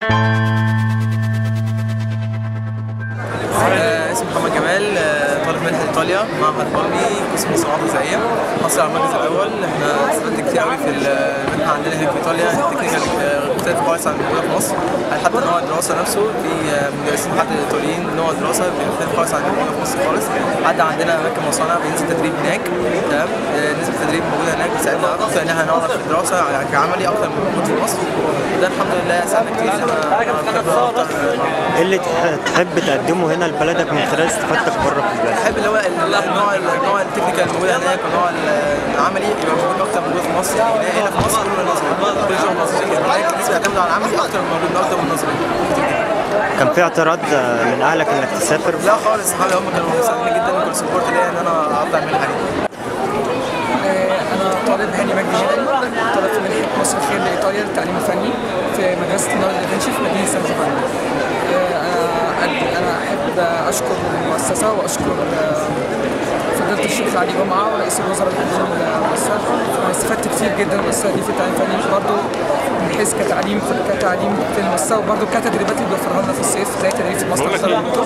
آه، اسمي محمد جمال آه، طالب منحة ايطاليا معهد بالمي قسم الصناعات الغذائية حصل على المركز الاول احنا استفدت كتير قوي في المنحة عندنا هنا في ايطاليا التكنيكال آه، مختلف خالص عن الموجودة في مصر حتى نوع الدراسة نفسه في آه، مدرسين حتى ايطاليين نوع الدراسة بيختلف خالص عن الموجودة في مصر خالص حتى عندنا اماكن مصانع بينزل تدريب هناك تمام آه، نسبة التدريب موجودة هناك بتساعدنا اكتر ان احنا نعرف الدراسة يعني كعملي اكتر من موجود في مصر ده الحمد لله ساعدنا كتير ان انا أكتر- أكتر ايه اللي تح- تحب تقدمه هنا لبلدك من خلال استفادتك بره في البلد بحب اللي هو ال- النوع النوع التكنيكال الموجود هناك والنوع العملي يبقى موجود اكتر موجود في مصر يعني هنا في مصر كله نظري كل شيء نظري هناك الناس بيعتمدوا على العملي اكتر من موجود اكتر من نظري كتير جدا كان في اعتراض آه، من اهلك انك تسافر لا خالص صحابي هم كانوا مساعدين جدا وكل سبورت ليا ان انا اطلع من الحاجه أنا طالب هاني مجدي هلالي طالب في منحة مصر الخير لإيطاليا للتعليم الفني في مدرسة نار دافنشي في مدينة سان جوفاني. آه، أنا أنا أحب أشكر المؤسسة وأشكر آه، فضيلة الشيخ علي جمعة ورئيس الوزراء القديم المؤسسة أنا استفدت كتير جدا من المؤسسة دي في التعليم الفني برضه من حيث كتعليم كتعليم في المؤسسة وبرضه كتدريبات اللي بيوفرها لنا في الصيف زي تدريب في مصر الموتورز.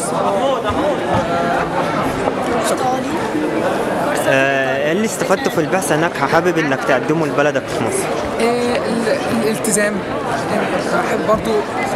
شكرا. آه، ايه اللي استفدته في البعثه هناك حابب انك تقدمه لبلدك في مصر إيه ال- الالتزام احب برضو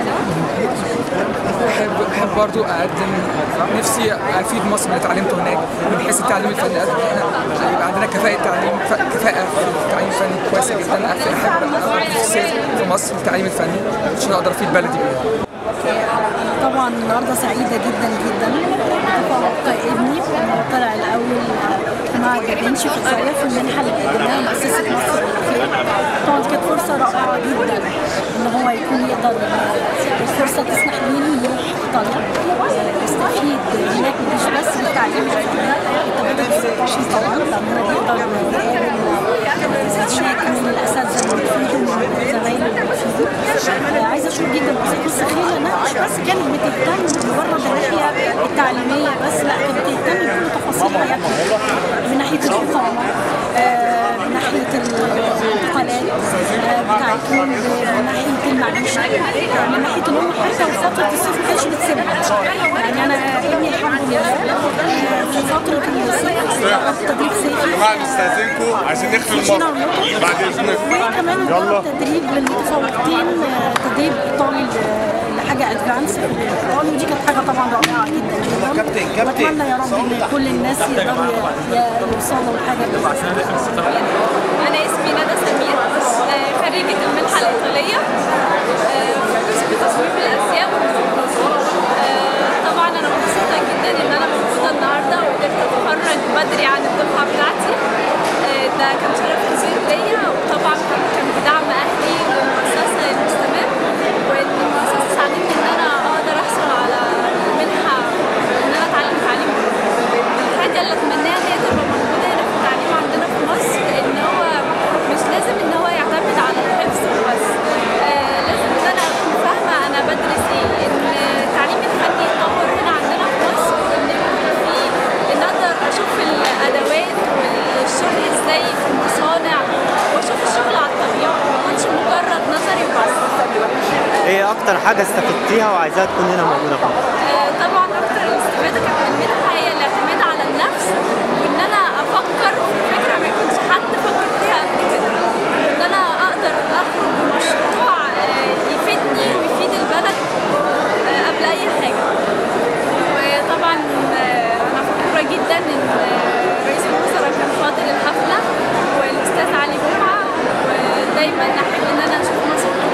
احب احب برضو اقدم نفسي افيد مصر اللي اتعلمته هناك من حيث التعليم الفني أقدم احنا يبقى عندنا كفاءة تعليم ف- كفاءة في التعليم الفني كويسة جدا احب اقدم في الصيف في مصر التعليم الفني عشان اقدر افيد بلدي بيه طبعا النهارده سعيده جدا جدا بتفوق ابني انه طلع الاول في معهد دافنشي في القاهره في المنحه اللي قدمناها مؤسسه مصر للخير طبعا كانت فرصه رائعه جدا ان هو يكون يقدر الفرصه تسمح ليه إنه يروح ايطاليا يستفيد هناك مش بس بالتعليم الفني التبادل الثقافي طبعا لانه يقدر يقابل هناك من الاساتذه اللي بيفيدوا من زمايله اللي بيفيدوا عايزه اشكر جدا مؤسسه السخيل لانها مش بس كانت بتهتم بمجرد الناحيه التعليميه بس لا كانت بتهتم بكل تفاصيل حياتنا من ناحيه الاقامه آه، من ناحيه الانتقالات آه، بتاعتهم من ناحيه المعيشه آه، من ناحيه ان هم حتى في فتره الصيف ما كانش بتسيبها يعني انا ابني الحمد لله آه، في فتره الصيف اشتغلت تدريب صيفي جماعه نستاذنكم عايزين نخفي مشينا المطر ونطلع. بعد اذنكم وكمان يلا تدريب للمتفوقين آه، تدريب ايطالي ل- لحاجه ادفانس في الايطالي ودي كانت حاجه طبعا رائعه جدا جدا كابتن، كابتن. واتمنى يا رب ان كل الناس يقدروا ي- ي- يوصلوا لحاجه أنا اسمي ندى سمير آه، خريجة المنحة الإيطالية آه، في قسم تصميم الأزياء آه، طبعا أنا مبسوطة جدا إن أنا موجودة النهاردة وقدرت أتخرج بدري عن الدفعة بتاعتي آه، ده كان شرف كبير ليا وطبعا كان كان بدعم أهلي للمؤسسة المستمر وإن المؤسسة ساعدتني إن أنا أقدر أحصل على منحة إن أنا أتعلم تعليم الحاجة اللي أتمناها إن هي تبقى موجودة هنا في التعليم عندنا في مصر إن هو مش لازم إن هو يعتمد على الحفظ وبس آه لازم إن أنا أكون فاهمة أنا بدرس إيه إن التعليم الفني يتطور هنا عندنا في مصر إن يكون في إن أقدر أشوف الأدوات والشغل إزاي في المصانع وأشوف الشغل على الطبيعة ما يكونش مجرد نظري وبس ايه اكتر حاجه استفدتيها وعايزاها تكون هنا موجوده في مصر آه، طبعا اكتر الاستفاده كانت من منها هي الاعتماد على النفس وان انا افكر في فكره ما يكونش حد فكر فيها قبل كده ان انا اقدر اخرج بمشروع آه، يفيدني ويفيد البلد آه، قبل اي حاجه وطبعا آه، انا فخوره جدا ان آه، رئيس الوزراء كان حاضر الحفله والاستاذ علي جمعه ودايما احب ان انا اشوف مصر